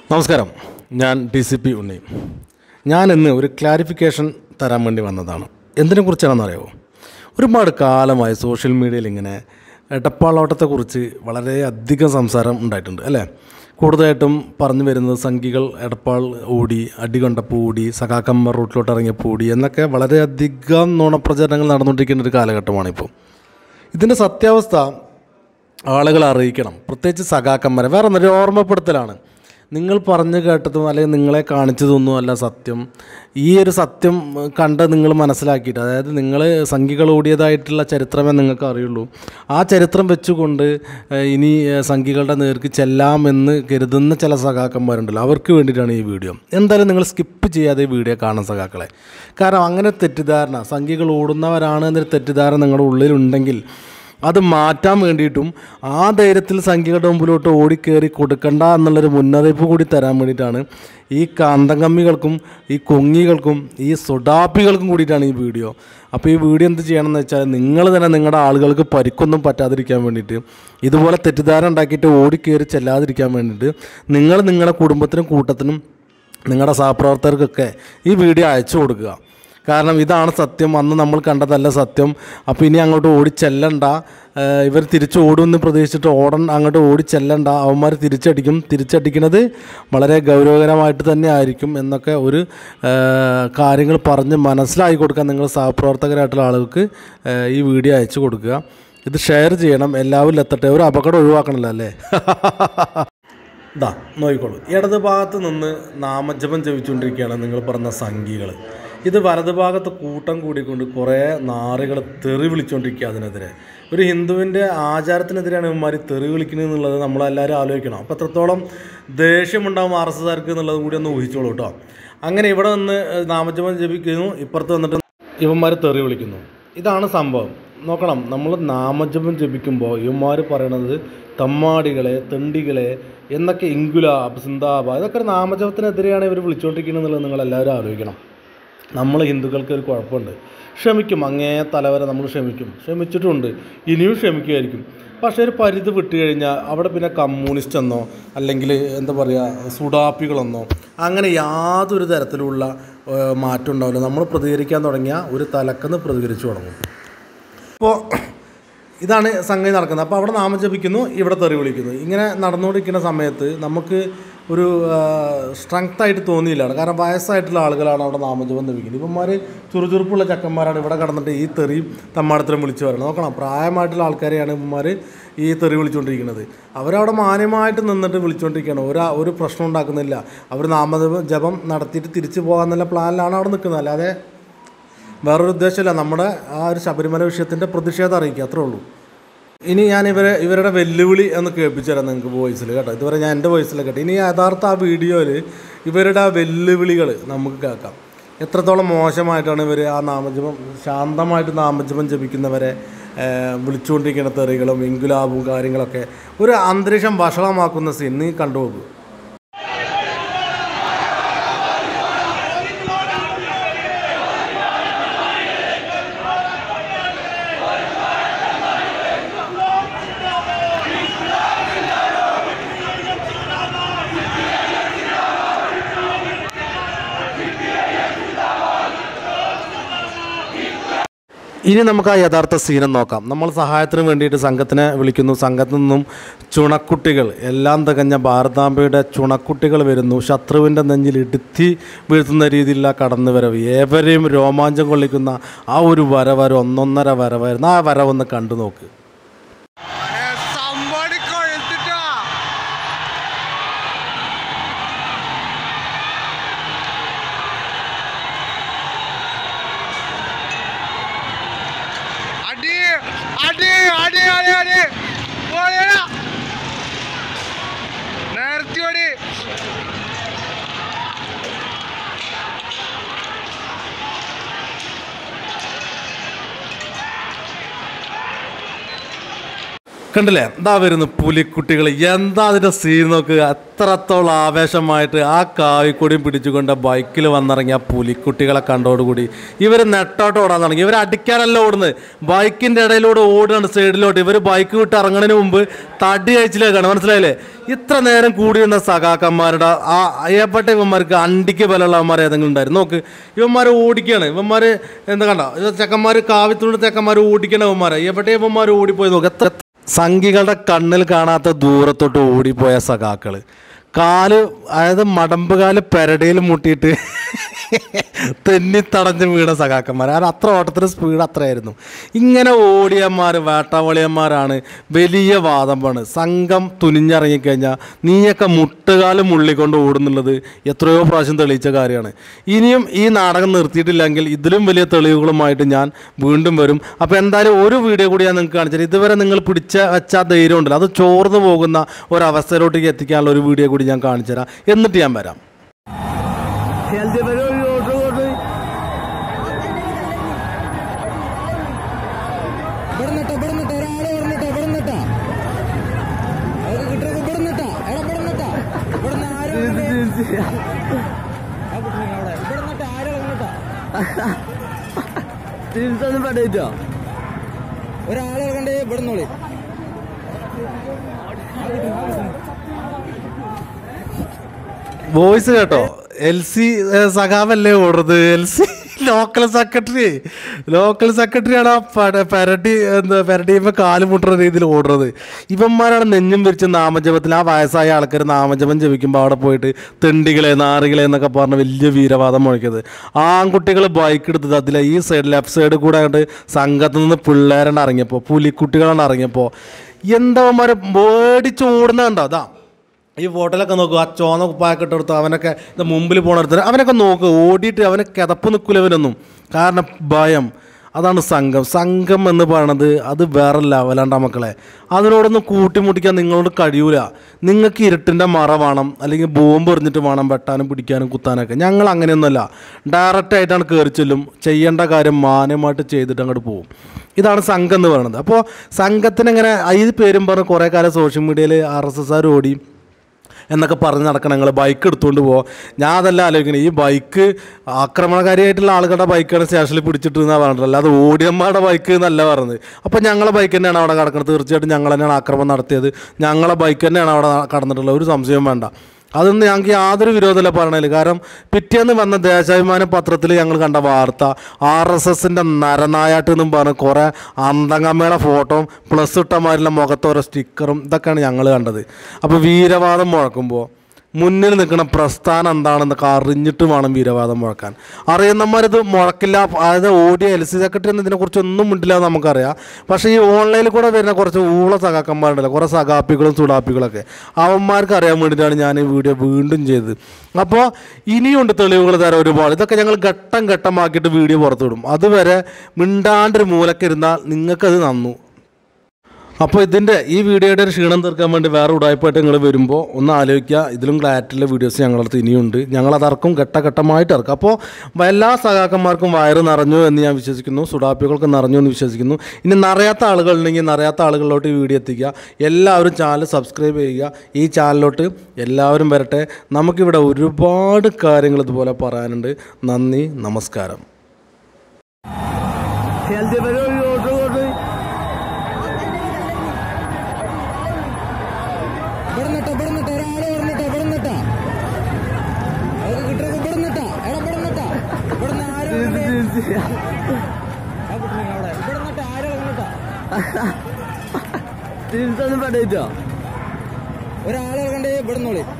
നമസ്കാരം ഞാൻ D C P ഉണ്ണി ഞാൻ ഇന്ന് ഒരു ക്ലാരിഫിക്കേഷൻ തരാൻ വേണ്ടി വന്നതാണ് എന്തിനെ കുറിച്ചാണെന്ന് അറിയാമോ ഒരുപാട് കാലമായി സോഷ്യൽ മീഡിയയിൽ ഇങ്ങനെ എടപ്പാളോട്ടത്തെക്കുറിച്ച് വളരെയധികം സംസാരം ഉണ്ടായിട്ടുണ്ട് അല്ലേ കൂടുതലായിട്ടും പറഞ്ഞു വരുന്നത് സംഘികൾ എടപ്പാൾ ഓടി അടികൊണ്ടപ്പോൾ ഓടി സഖാക്കമ്മ റൂട്ടിലോട്ട് ഇറങ്ങിയപ്പോൾ ഓടി എന്നൊക്കെ വളരെയധികം നുണപ്രചരണങ്ങൾ നടന്നുകൊണ്ടിരിക്കുന്ന ഒരു കാലഘട്ടമാണിപ്പോൾ ഇതിൻ്റെ സത്യാവസ്ഥ ആളുകളെ അറിയിക്കണം പ്രത്യേകിച്ച് സഖാക്കന്മാരെ വേറെ ഒന്നൊരു ഓർമ്മപ്പെടുത്തലാണ് നിങ്ങൾ പറഞ്ഞു കേട്ടതും അല്ലെങ്കിൽ നിങ്ങളെ കാണിച്ചതൊന്നും അല്ല സത്യം ഈ ഒരു സത്യം ഏഹ്, കണ്ട് നിങ്ങൾ മനസ്സിലാക്കിയിട്ട് അതായത് നിങ്ങൾ സംഖ്യകൾ ഓടിയതായിട്ടുള്ള ചരിത്രമേ നിങ്ങൾക്ക് അറിയുള്ളൂ ആ ചരിത്രം വെച്ചുകൊണ്ട് ഏഹ്, ഇനി ഏഹ്, സംഖ്യകളുടെ നേർക്ക് ചെല്ലാമെന്ന് കരുതുന്ന ചില സഖാക്കന്മാരുണ്ടല്ലോ അവർക്ക് വേണ്ടിയിട്ടാണ് ഈ വീഡിയോ എന്തായാലും നിങ്ങൾ സ്കിപ്പ് ചെയ്യാതെ ഈ വീഡിയോ കാണാൻ സഖാക്കളെ കാരണം അങ്ങനെ തെറ്റിദ്ധാരണ സംഖ്യകൾ ഓടുന്നവരാണ് എന്നൊരു തെറ്റിദ്ധാരണ നിങ്ങളുടെ ഉള്ളിലുണ്ടെങ്കിൽ അത് മാറ്റാൻ വേണ്ടിയിട്ടും ആ ധൈര്യത്തിൽ സംഖ്യകളുടെ മുമ്പിലോട്ട് ഓടിക്കേറി കൊടുക്കണ്ട എന്നുള്ളൊരു മുന്നറിയിപ്പ് കൂടി തരാൻ വേണ്ടിയിട്ടാണ് ഈ കാന്തങ്കമ്മികൾക്കും ഈ കൊങ്ങികൾക്കും ഈ സൊഡാപ്പികൾക്കും കൂടിയിട്ടാണ് ഈ വീഡിയോ അപ്പോൾ ഈ വീഡിയോ എന്ത് ചെയ്യണമെന്ന് വെച്ചാൽ നിങ്ങൾ തന്നെ നിങ്ങളുടെ ആളുകൾക്ക് പരിക്കൊന്നും പറ്റാതിരിക്കാൻ വേണ്ടിയിട്ട് ഇതുപോലെ തെറ്റിദ്ധാരണ ഉണ്ടാക്കിയിട്ട് ഓടിക്കേറി ചെല്ലാതിരിക്കാൻ വേണ്ടിയിട്ട് നിങ്ങൾ നിങ്ങളുടെ കുടുംബത്തിനും കൂട്ടത്തിനും നിങ്ങളുടെ സഹപ്രവർത്തകർക്കൊക്കെ ഈ വീഡിയോ അയച്ചു കൊടുക്കുക കാരണം ഇതാണ് സത്യം അന്ന് നമ്മൾ കണ്ടതല്ല സത്യം അപ്പോൾ ഇനി അങ്ങോട്ട് ഓടി ചെല്ലണ്ട ഏഹ് ഇവർ തിരിച്ച് ഓടുമെന്ന് പ്രതീക്ഷിച്ചിട്ട് ഓടൻ അങ്ങോട്ട് ഓടി ചെല്ലണ്ട അവന്മാർ തിരിച്ചടിക്കും തിരിച്ചടിക്കുന്നത് വളരെ ഗൗരവകരമായിട്ട് തന്നെ ആയിരിക്കും എന്നൊക്കെ ഒരു ഏഹ് കാര്യങ്ങൾ പറഞ്ഞ് മനസ്സിലാക്കി കൊടുക്കാൻ നിങ്ങൾ സഹപ്രവർത്തകരായിട്ടുള്ള ആളുകൾക്ക് ഏഹ് ഈ വീഡിയോ അയച്ചു കൊടുക്കുക ഇത് ഷെയർ ചെയ്യണം എല്ലാവരും എത്തട്ടെ ഒരു അപകടം ഒഴിവാക്കണമല്ലോ അല്ലേ ഇതാ നോക്കിക്കോളൂ ഇടത് ഭാഗത്ത് നിന്ന് നാമജപം ജപിച്ചുകൊണ്ടിരിക്കുകയാണ് നിങ്ങൾ പറഞ്ഞ സംഖ്യകൾ ഇത് വലത് ഭാഗത്ത് കൂട്ടം കൂടിക്കൊണ്ട് കുറേ നാറുകൾ തെറി വിളിച്ചുകൊണ്ടിരിക്കുക അതിനെതിരെ ഒരു ഹിന്ദുവിൻ്റെ ആചാരത്തിനെതിരെയാണ് ഇവന്മാർ തെറി വിളിക്കുന്നത് എന്നുള്ളത് നമ്മളെല്ലാവരും ആലോചിക്കണം അപ്പോൾ എത്രത്തോളം ദേഷ്യമുണ്ടാകും ആർ എസ് എസ്കാർക്ക് എന്നുള്ളത് കൂടി ഒന്ന് ഊഹിച്ചോളൂ കേട്ടോ അങ്ങനെ ഇവിടെ നിന്ന് നാമജപം ജപിക്കുന്നു ഇപ്പുറത്ത് വന്നിട്ട് ഇവന്മാർ തെറി വിളിക്കുന്നു ഇതാണ് സംഭവം നോക്കണം നമ്മൾ നാമജപം ജപിക്കുമ്പോൾ ഇവന്മാർ പറയണത് തമ്മാടികളെ തെണ്ടികളെ എന്നൊക്കെ ഇങ്കുലാബ് സിന്താബ ഇതൊക്കെ ഒരു നാമജപത്തിനെതിരെയാണ് ഇവർ വിളിച്ചുകൊണ്ടിരിക്കുന്നത് എന്നുള്ളത് നിങ്ങൾ എല്ലാവരും ആലോചിക്കണം നമ്മൾ ഹിന്ദുക്കൾക്ക് ഒരു കുഴപ്പമുണ്ട് ക്ഷമിക്കും അങ്ങേ തലവരെ നമ്മൾ ക്ഷമിക്കും ക്ഷമിച്ചിട്ടുമുണ്ട് ഇനിയും ക്ഷമിക്കുമായിരിക്കും പക്ഷേ ഒരു പരിധി വിട്ട് കഴിഞ്ഞാൽ അവിടെ പിന്നെ കമ്മ്യൂണിസ്റ്റ് എന്നോ അല്ലെങ്കിൽ എന്താ പറയുക സുഡാപ്പികളെന്നോ അങ്ങനെ യാതൊരു തരത്തിലുള്ള ഏഹ്, മാറ്റം ഉണ്ടാവില്ല നമ്മൾ പ്രതികരിക്കാൻ തുടങ്ങിയാൽ ഒരു തലക്കെന്ന് പ്രതികരിച്ചു തുടങ്ങും അപ്പോൾ ഇതാണ് സംഗതി നടക്കുന്നത് അപ്പോൾ അവിടെ നാമം ജപിക്കുന്നു ഇവിടെ തെറി വിളിക്കുന്നു ഇങ്ങനെ നടന്നുകൊണ്ടിരിക്കുന്ന സമയത്ത് നമുക്ക് ഒരു സ്ട്രെങ്ത് ആയിട്ട് തോന്നിയില്ല കാരണം വയസ്സായിട്ടുള്ള ആളുകളാണ് അവിടെ നാമജപം ജപിക്കുന്നത് ഇവന്മാർ ചുറുചുറുപ്പുള്ള ചക്കന്മാരാണ് ഇവിടെ കടന്നിട്ട് ഈ തെറിയും തമ്മാടത്തിലും വിളിച്ചു പറയുന്നത് നോക്കണം പ്രായമായിട്ടുള്ള ആൾക്കാരെയാണ് ഇവന്മാർ ഈ തെറി വിളിച്ചുകൊണ്ടിരിക്കുന്നത് അവരവിടെ മാന്യമായിട്ട് നിന്നിട്ട് വിളിച്ചുകൊണ്ടിരിക്കുകയാണ് ഒരു ഒരു പ്രശ്നം ഉണ്ടാക്കുന്നില്ല അവർ നാമജപം ജപം നടത്തിയിട്ട് തിരിച്ചു പോകാന്നുള്ള പ്ലാനിലാണ് അവിടെ നിൽക്കുന്നത് അല്ലാതെ വേറൊരു ഉദ്ദേശമില്ല നമ്മുടെ ആ ഒരു ശബരിമല വിഷയത്തിൻ്റെ പ്രതിഷേധം അറിയിക്കുക അത്രേ ഉള്ളൂ ഇനി ഞാൻ ഇവരെ ഇവരുടെ വെല്ലുവിളി എന്ന് കേൾപ്പിച്ചു തരാം നിങ്ങൾക്ക് വോയിസിൽ കേട്ടോ ഇതുവരെ ഞാൻ എൻ്റെ വോയിസിൽ കേട്ടോ ഇനി യഥാർത്ഥ ആ വീഡിയോയിൽ ഇവരുടെ ആ വെല്ലുവിളികൾ നമുക്ക് കേൾക്കാം എത്രത്തോളം മോശമായിട്ടാണ് ഇവർ ആ നാമജപം ശാന്തമായിട്ട് നാമജപം ജപിക്കുന്നവരെ ഏഹ്, വിളിച്ചുകൊണ്ടിരിക്കുന്ന തെറികളും ഇങ്കുലാബും കാര്യങ്ങളൊക്കെ ഒരു അന്തരീക്ഷം വഷളമാക്കുന്ന സീൻ നീ കണ്ടുപോകൂ ഇനി നമുക്ക് ആ യഥാർത്ഥ സീനം നോക്കാം നമ്മൾ സഹായത്തിന് വേണ്ടിയിട്ട് സംഘത്തിനെ വിളിക്കുന്നു സംഘത്തിൽ നിന്നും ചുണക്കുട്ടികൾ എല്ലാം തികഞ്ഞ ഭാരതാംബയുടെ ചുണക്കുട്ടികൾ വരുന്നു ശത്രുവിൻ്റെ നെഞ്ചിൽ ഇടുത്തി വീഴ്ത്തുന്ന രീതിയിലുള്ള കടന്നുവരവ് ഏവരെയും രോമാഞ്ചം കൊള്ളിക്കുന്ന ആ ഒരു വരവര ഒന്നൊന്നര വരവായിരുന്നു ആ വരവൊന്ന് കണ്ടു നോക്ക് somebody കൊഴുത്തിട്ടാ അടി അടി അടി അടി അടി പോയടാ നേരത്തെ ഓടി കണ്ടില്ലേ എന്താ വരുന്നു പുലിക്കുട്ടികൾ എന്താ അതിന്റെ സീൻ നോക്ക് അത്രത്തോളം ആവേശമായിട്ട് ആ കാവിക്കൊടിയും പിടിച്ചുകൊണ്ട് ബൈക്കിൽ വന്നിറങ്ങിയ ആ പുലിക്കുട്ടികളെ കണ്ടോടുകൂടി ഇവർ നെട്ടോട്ട് ഓടാൻ തുടങ്ങി ഇവർ അടിക്കാനല്ല ഓടുന്നത് ബൈക്കിന്റെ ഇടയിലൂടെ ഓടുകയാണ് സൈഡിലോട്ട് ഇവർ ബൈക്ക് വിട്ട് ഇറങ്ങുന്നതിന് മുമ്പ് തടി കഴിച്ചിലേക്കാണ് മനസ്സിലായില്ലേ ഇത്ര നേരം കൂടിയുന്ന സഖാക്കന്മാരുടെ ആ അയ്യപ്പെട്ട ഇവന്മാർക്ക് അണ്ടിക്ക് ബലമുള്ളവന്മാർ ഏതെങ്കിലും ഉണ്ടായിരുന്നു നോക്ക് ഇവന്മാർ ഓടിക്കുകയാണ് ഇവന്മാർ എന്താ കണ്ട ചെക്കന്മാർ കാവിത്തുണ്ട് ചെക്കന്മാർ ഓടിക്കണ ഇവന്മാർ അയ്യപ്പെട്ട ഇവന്മാർ ഓടിപ്പോയി നോക്ക് എത്ര സംഘികളുടെ കണ്ണിൽ കാണാത്ത ദൂരത്തോട്ട് ഓടിപ്പോയ സഖാക്കള് കാല് അതായത് മടമ്പുകാല് പെരടയിൽ മുട്ടിയിട്ട് തെന്നി തടഞ്ഞ് വീണ സഖാക്കന്മാർ കാരണം അത്ര ഓട്ടത്തിന് സ്പീഡ് അത്രയായിരുന്നു ഇങ്ങനെ ഓടിയന്മാർ വേട്ടാവളിയന്മാരാണ് വലിയ വാദമാണ് സംഘം തുനിഞ്ഞിറങ്ങിക്കഴിഞ്ഞാൽ നീയൊക്കെ മുട്ടുകാലം മുള്ളിക്കൊണ്ട് ഓടുന്നുള്ളത് എത്രയോ പ്രാവശ്യം തെളിയിച്ച കാര്യമാണ് ഇനിയും ഈ നാടകം നിർത്തിയിട്ടില്ലെങ്കിൽ ഇതിലും വലിയ തെളിവുകളുമായിട്ട് ഞാൻ വീണ്ടും വരും അപ്പോൾ എന്തായാലും ഒരു വീഡിയോ കൂടി ഞാൻ നിങ്ങൾക്ക് കാണിച്ചത് ഇതുവരെ നിങ്ങൾ പിടിച്ച വെച്ച ആ ധൈര്യം ഉണ്ടല്ലോ അത് ചോർന്നു പോകുന്ന ഒരവസ്ഥയിലോട്ടേക്ക് എത്തിക്കാനുള്ള ഒരു വീഡിയോ കൂടി ഞാൻ കാണിച്ചു തരാം എന്നിട്ട് ഞാൻ വരാം ഹെൽത്ത് പരിപാടി ഓട്ടോ ഓട്ടോ ഇവിടുന്നിട്ട ഇവിടുന്നിട്ട ഒരാളെ ഇവിടുന്നിട്ട ഇവിടുന്നിട്ട അവർക്ക് കിട്ടുന്നത് ഇവിടുന്നിട്ട എടാ ഇവിടുന്നിട്ട ഇവിടുന്ന് ആരും അവിടെ ഇവിടുന്നിട്ട ആരും ഇറങ്ങുന്നിട്ട തിരിച്ചൊന്നും പടയിട്ടോ ഒരാളെ ഇറങ്ങണ്ടേ ഇവിടുന്നോളി വോയിസ് കേട്ടോ എൽ സി സഖാവല്ലേ ഓടുന്നത് L C local secretary local സെക്രട്ടറിയാണ് ആ പട പെരട്ടി എന്താ പെരട്ടിയുമ്പോൾ കാല് മുട്ടുന്ന രീതിയിൽ ഓടുന്നത് ഇവന്മാരാണ് നെഞ്ഞും വിരിച്ച് നാമജപത്തിൽ ആ വയസ്സായ ആൾക്കാർ നാമജപം ജപിക്കുമ്പോൾ അവിടെ പോയിട്ട് തെണ്ടികളെ നാറികളെ എന്നൊക്കെ പറഞ്ഞ് വലിയ വീരവാദം മുഴക്കിയത് ആൺകുട്ടികൾ ബൈക്ക് എടുത്തത് അതിലെ ഈ സൈഡ് ലെഫ്റ്റ് സൈഡ് കൂടെ അങ്ങോട്ട് സംഘത്തിൽ നിന്ന് പിള്ളേരാണ് ഇറങ്ങിയപ്പോൾ പുലിക്കുട്ടികളാണ് ഇറങ്ങിയപ്പോൾ എന്തവന്മാർ മേടിച്ചോടുന്ന കണ്ടോ അതാ ഈ ഫോട്ടോയിലൊക്കെ നോക്കുക ആ ചോന്ന കുപ്പായൊക്കെ ഇട്ടെടുത്ത് അവനൊക്കെ ഇത് മുമ്പിൽ പോണെടുത്ത് അവനൊക്കെ നോക്കുക ഓടിയിട്ട് അവനെ കിതപ്പ് നിൽക്കില്ലവനൊന്നും കാരണം ഭയം അതാണ് സംഘം സംഘം എന്ന് പറയണത് അത് വേറെ ലെവലാണ്ട മക്കളെ അതിനോടൊന്നും കൂട്ടിമുട്ടിക്കാൻ നിങ്ങളോട് കഴിയൂല നിങ്ങൾക്ക് ഇരുട്ടിൻ്റെ മറ വേണം അല്ലെങ്കിൽ ബോംബ് എറിഞ്ഞിട്ട് വേണം വെട്ടാനും പിടിക്കാനും കുത്താനൊക്കെ ഞങ്ങൾ അങ്ങനെയൊന്നുമല്ല ഡയറക്റ്റ് ആയിട്ടാണ് കയറി ചെല്ലും ചെയ്യേണ്ട കാര്യം മാന്യമായിട്ട് ചെയ്തിട്ട് അങ്ങോട്ട് പോകും ഇതാണ് സംഘം എന്ന് പറയുന്നത് അപ്പോൾ സംഘത്തിന് ഇങ്ങനെ ഈ പേരും പറഞ്ഞ് കുറേ കാലം സോഷ്യൽ മീഡിയയിൽ ആർ എസ് എസ് ആർ ഓടി എന്നൊക്കെ പറഞ്ഞ് നടക്കണം ഞങ്ങൾ ബൈക്ക് എടുത്തുകൊണ്ട് പോകാം ഞാൻ അതല്ല ആലോചിക്കണേ ഈ ബൈക്ക് ആക്രമണകാരിയായിട്ടുള്ള ആളുകളുടെ ബൈക്കാണ് സ്റ്റേഷനിൽ പിടിച്ചിട്ട് എന്നാണ് പറഞ്ഞത് അല്ലാതെ ഓടിയമ്മയുടെ ബൈക്ക് എന്നല്ല പറഞ്ഞത് അപ്പോൾ ഞങ്ങളെ ബൈക്ക് തന്നെയാണ് അവിടെ കിടക്കുന്നത് തീർച്ചയായിട്ടും ഞങ്ങൾ തന്നെയാണ് ആക്രമണം നടത്തിയത് ഞങ്ങളെ ബൈക്ക് തന്നെയാണ് അവിടെ കടന്നിട്ടുള്ളത് ഒരു സംശയവും വേണ്ട അതൊന്നും ഞങ്ങൾക്ക് യാതൊരു വിരോധമില്ല പറയണതിൽ കാരണം പിറ്റേന്ന് വന്ന ദേശാഭിമാന പത്രത്തിൽ ഞങ്ങൾ കണ്ട വാർത്ത ആർ എസ് എസിൻ്റെ നരനായാട്ട് എന്നും പറഞ്ഞ് കുറേ അന്തങ്ങമ്മയുടെ ഫോട്ടോയും പ്ലസ് ഇട്ടമാരിലെ മുഖത്തോരോ സ്റ്റിക്കറും ഇതൊക്കെയാണ് ഞങ്ങൾ കണ്ടത് അപ്പോൾ വീരവാദം മുഴക്കുമ്പോൾ മുന്നിൽ നിൽക്കുന്ന പ്രസ്ഥാനം എന്താണെന്നൊക്കെ അറിഞ്ഞിട്ട് വേണം വീരവാദം മുഴക്കാൻ അറിയുന്നവന്മാരിത് മുഴക്കില്ല അതായത് ഓടിയ എൽ സി സെക്രട്ടറി എന്നതിനെക്കുറിച്ച് ഒന്നും മിണ്ടില്ല എന്ന് നമുക്കറിയാം പക്ഷേ ഈ ഓൺലൈനിൽ കൂടെ വരുന്ന കുറച്ച് ഊള സഖാക്കന്മാരുണ്ടല്ലോ കുറേ സഖാപ്പികളും സുഡാപ്പികളൊക്കെ അവന്മാർക്ക് അറിയാൻ വേണ്ടിയിട്ടാണ് ഞാൻ ഈ വീഡിയോ വീണ്ടും ചെയ്തത് അപ്പോൾ ഇനിയുണ്ട് തെളിവുകൾ തരാൻ ഒരുപാട് ഇതൊക്കെ ഞങ്ങൾ ഘട്ടം ഘട്ടമാക്കിയിട്ട് വീഡിയോ പുറത്തുവിടും അതുവരെ മിണ്ടാണ്ടൊരു മൂലക്കിരുന്നാൽ നിങ്ങൾക്കത് നന്നു അപ്പോൾ ഇതിൻ്റെ ഈ വീഡിയോയുടെ ഒരു ക്ഷീണം തീർക്കാൻ വേണ്ടി വേറെ ഉടായ്പായിട്ട് നിങ്ങൾ വരുമ്പോൾ ഒന്ന് ആലോചിക്കുക ഇതിലും ക്ലാരിറ്റിയുള്ള വീഡിയോസ് ഞങ്ങളുടെ അടുത്ത് ഇനിയുണ്ട് ഞങ്ങളത് ഇറക്കും ഘട്ടഘട്ടമായിട്ട് ഇറക്കും അപ്പോൾ എല്ലാ സഹാക്കന്മാർക്കും വയറ് നിറഞ്ഞു എന്ന് ഞാൻ വിശ്വസിക്കുന്നു സുഡാപ്പികൾക്ക് നിറഞ്ഞു എന്ന് വിശ്വസിക്കുന്നു ഇനി നിറയാത്ത ആളുകളുണ്ടെങ്കിൽ നിറയാത്ത ആളുകളിലോട്ട് ഈ വീഡിയോ എത്തിക്കുക എല്ലാവരും ചാനൽ സബ്സ്ക്രൈബ് ചെയ്യുക ഈ ചാനലിലോട്ട് എല്ലാവരും വരട്ടെ നമുക്കിവിടെ ഒരുപാട് കാര്യങ്ങൾ ഇതുപോലെ പറയാനുണ്ട് നന്ദി നമസ്കാരം ഹെൽത്ത് പരിപാടി ഓട്ടോ ഓട്ടോ ഇവിടുന്നിട്ട ഇവിടുന്നിട്ട ഒരാളെ ഇവിടുന്നിട്ട ഇവിടുന്നിട്ട അവർക്ക് കിട്ടുന്നത് ഇവിടുന്നിട്ട എടാ ഇവിടുന്നിട്ട ഇവിടുന്ന് ആരും ഇറങ്ങണ്ടേ? അവിടെ ഇവിടുന്നിട്ട ആരും ഇറങ്ങുന്നിട്ട തിരിച്ചൊന്നും പടയിട്ടോ ഒരാളെ ഇറങ്ങണ്ടേ ഇവിടുന്നോളി